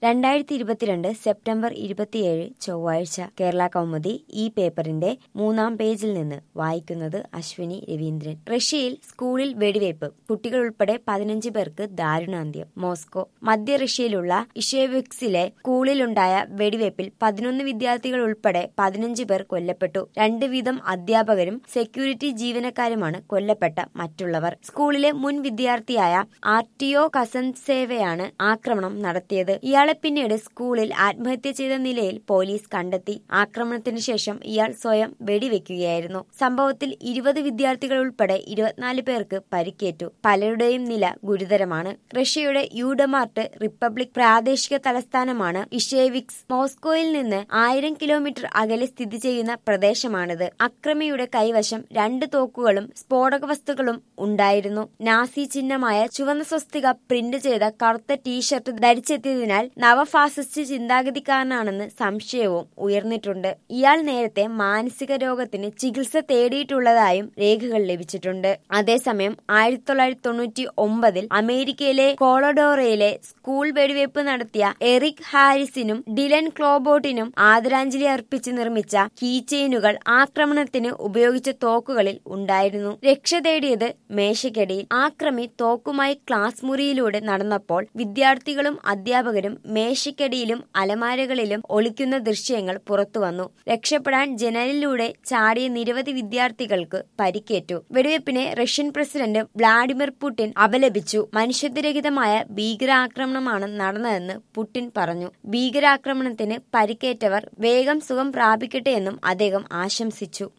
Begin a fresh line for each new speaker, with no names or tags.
രണ്ടായിരത്തി ഇരുപത്തിരണ്ട് സെപ്റ്റംബർ ഇരുപത്തിയേഴ് ചൊവ്വാഴ്ച കേരള കൗമുദി ഈ പേപ്പറിന്റെ മൂന്നാം പേജിൽ നിന്ന് വായിക്കുന്നത് അശ്വിനി രവീന്ദ്രൻ റഷ്യയിൽ സ്കൂളിൽ വെടിവയ്പ് കുട്ടികൾ ഉൾപ്പെടെ പതിനഞ്ച് പേർക്ക് ദാരുണാന്ത്യം മോസ്കോ മധ്യ റഷ്യയിലുള്ള ഇഷേവിക്സിലെ സ്കൂളിലുണ്ടായ വെടിവയ്പിൽ പതിനൊന്ന് വിദ്യാർത്ഥികൾ ഉൾപ്പെടെ പതിനഞ്ച് പേർ കൊല്ലപ്പെട്ടു രണ്ട് വീതം അധ്യാപകരും സെക്യൂരിറ്റി ജീവനക്കാരുമാണ് കൊല്ലപ്പെട്ട മറ്റുള്ളവർ സ്കൂളിലെ മുൻ വിദ്യാർത്ഥിയായ ആർട്ടിയോ കസൻസേവയാണ് ആക്രമണം നടത്തിയത് ഇയാളെ പിന്നീട് സ്കൂളിൽ ആത്മഹത്യ ചെയ്ത നിലയിൽ പോലീസ് കണ്ടെത്തി ആക്രമണത്തിന് ശേഷം ഇയാൾ സ്വയം വെടിവെക്കുകയായിരുന്നു സംഭവത്തിൽ ഇരുപത് വിദ്യാർത്ഥികൾ ഉൾപ്പെടെ ഇരുപത്തിനാല് പേർക്ക് പരിക്കേറ്റു പലരുടെയും നില ഗുരുതരമാണ് റഷ്യയുടെ യൂഡമാർട്ട് റിപ്പബ്ലിക് പ്രാദേശിക തലസ്ഥാനമാണ് ഇഷേവിക്സ് മോസ്കോയിൽ നിന്ന് ആയിരം കിലോമീറ്റർ അകലെ സ്ഥിതി ചെയ്യുന്ന പ്രദേശമാണിത് അക്രമിയുടെ കൈവശം രണ്ട് തോക്കുകളും സ്ഫോടക വസ്തുക്കളും ഉണ്ടായിരുന്നു നാസി ചിഹ്നമായ ചുവന്ന സ്വസ്തിക പ്രിന്റ് ചെയ്ത കറുത്ത ടീഷർട്ട് ധരിച്ചെത്തിയതിനാൽ നവഫാസിസ്റ്റ് ചിന്താഗതിക്കാരനാണെന്ന് സംശയവും ഉയർന്നിട്ടുണ്ട് ഇയാൾ നേരത്തെ മാനസിക രോഗത്തിന് ചികിത്സ തേടിയിട്ടുള്ളതായും രേഖകൾ ലഭിച്ചിട്ടുണ്ട് അതേസമയം ആയിരത്തി തൊള്ളായിരത്തി തൊണ്ണൂറ്റി ഒമ്പതിൽ അമേരിക്കയിലെ കോളഡോറയിലെ സ്കൂൾ വെടിവയ്പ് നടത്തിയ എറിക് ഹാരിസിനും ഡിലൻ ക്ലോബോട്ടിനും ആദരാഞ്ജലി അർപ്പിച്ച് നിർമ്മിച്ച കീചെയിനുകൾ ആക്രമണത്തിന് ഉപയോഗിച്ച തോക്കുകളിൽ ഉണ്ടായിരുന്നു രക്ഷ തേടിയത് മേശയ്ക്കടിയിൽ ആക്രമി തോക്കുമായി ക്ലാസ് മുറിയിലൂടെ നടന്നപ്പോൾ വിദ്യാർത്ഥികളും അധ്യാപകരും മേശയ്ക്കടിയിലും അലമാരകളിലും ഒളിക്കുന്ന ദൃശ്യങ്ങൾ പുറത്തുവന്നു രക്ഷപ്പെടാൻ ജനലിലൂടെ ചാടിയ നിരവധി വിദ്യാർത്ഥികൾക്ക് പരിക്കേറ്റു വെടിവെപ്പിനെ റഷ്യൻ പ്രസിഡന്റ് വ്ളാഡിമിർ പുടിൻ അപലപിച്ചു മനുഷ്യത്വരഹിതമായ ഭീകരാക്രമണമാണ് നടന്നതെന്ന് പുടിൻ പറഞ്ഞു ഭീകരാക്രമണത്തിന് പരിക്കേറ്റവർ വേഗം സുഖം പ്രാപിക്കട്ടെ എന്നും അദ്ദേഹം ആശംസിച്ചു